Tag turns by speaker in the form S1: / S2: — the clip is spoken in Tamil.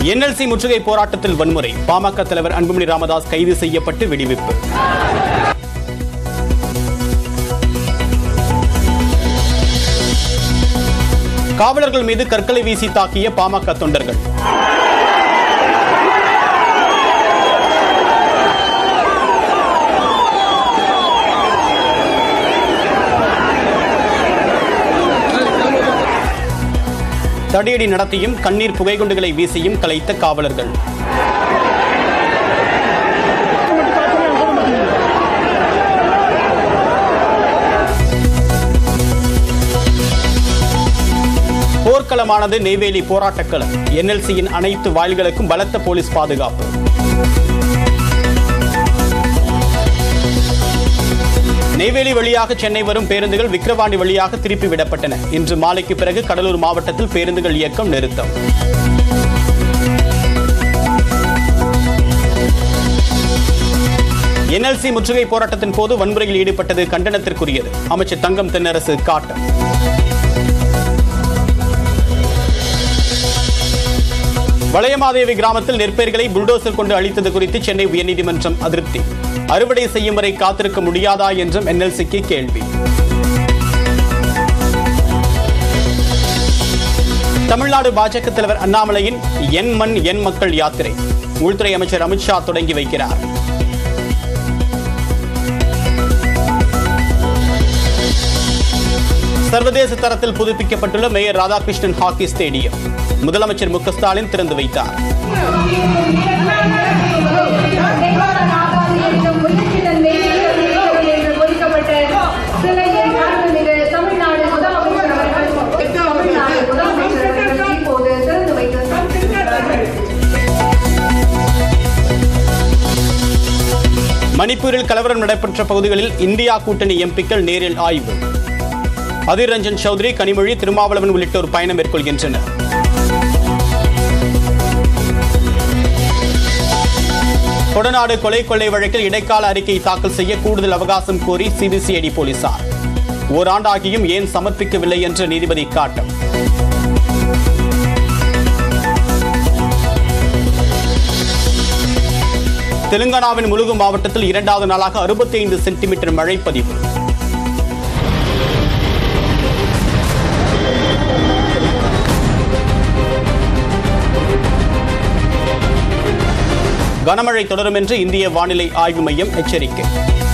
S1: என்எல்சி முற்றுகை போராட்டத்தில் வன்முறை பாமக தலைவர் அன்புமணி ராமதாஸ் கைது செய்யப்பட்டு விடுவிப்பு காவலர்கள் மீது கற்களை வீசி தாக்கிய பாமக தொண்டர்கள் தடியடி நடத்தியும் கண்ணீர் புகைகுண்டுகளை வீசியும் கலைத்த காவலர்கள் போர்க்களமானது நெய்வேலி போராட்டக்களம் என்எல்சியின் அனைத்து வாயில்களுக்கும் பலத்த போலீஸ் பாதுகாப்பு நெய்வேலி வழியாக சென்னை வரும் பேருந்துகள் விக்கிரவாண்டி வழியாக திருப்பி விடப்பட்டன இன்று மாலைக்கு பிறகு கடலூர் மாவட்டத்தில் பேருந்துகள் இயக்கம் நிறுத்தம் என்எல்சி முற்றுகை போராட்டத்தின் போது வன்முறையில் ஈடுபட்டது கண்டனத்திற்குரியது அமைச்சர் தங்கம் தென்னரசு காட்டம் வளையமாதேவி கிராமத்தில் நெற்பயிர்களை புல்டோசர் கொண்டு அழித்தது குறித்து சென்னை உயர்நீதிமன்றம் அதிருப்தி அறுவடை செய்யும் வரை காத்திருக்க முடியாதா என்றும் என்எல்சிக்கு கேள்வி தமிழ்நாடு பாஜக தலைவர் அண்ணாமலையின் என் மண் என் மக்கள் யாத்திரை உள்துறை அமைச்சர் அமித்ஷா தொடங்கி வைக்கிறார் சர்வதேச தரத்தில் புதுப்பிக்கப்பட்டுள்ள மேயர் ராதாகிருஷ்ணன் ஹாக்கி ஸ்டேடியம் முதலமைச்சர் மு க ஸ்டாலின் திறந்து வைத்தார்
S2: தமிழ்நாடு முதலமைச்சர் அவர்கள் தமிழ்நாடு முதலமைச்சர் அவர்கள் இப்போது திறந்து வைத்தார்
S1: மணிப்பூரில் கலவரம் நடைபெற்ற பகுதிகளில் இந்தியா கூட்டணி எம்பிக்கள் நேரில் ஆய்வு அதிர் ரஞ்சன் சௌத்ரி கனிமொழி திருமாவளவன் உள்ளிட்டோர் பயணம் மேற்கொள்கின்றனர் கொடநாடு கொலை கொள்ளை வழக்கில் இடைக்கால அறிக்கை தாக்கல் செய்ய கூடுதல் அவகாசம் கோரி சிபிசிஐடி போலீசார் ஓராண்டாகியும் ஏன் சமர்ப்பிக்கவில்லை என்று நீதிபதி காட்டம் தெலுங்கானாவின் முழுகு மாவட்டத்தில் இரண்டாவது நாளாக அறுபத்தி ஐந்து சென்டிமீட்டர் மழை பதிவு கனமழை தொடரும் என்று இந்திய வானிலை ஆய்வு மையம் எச்சரிக்கை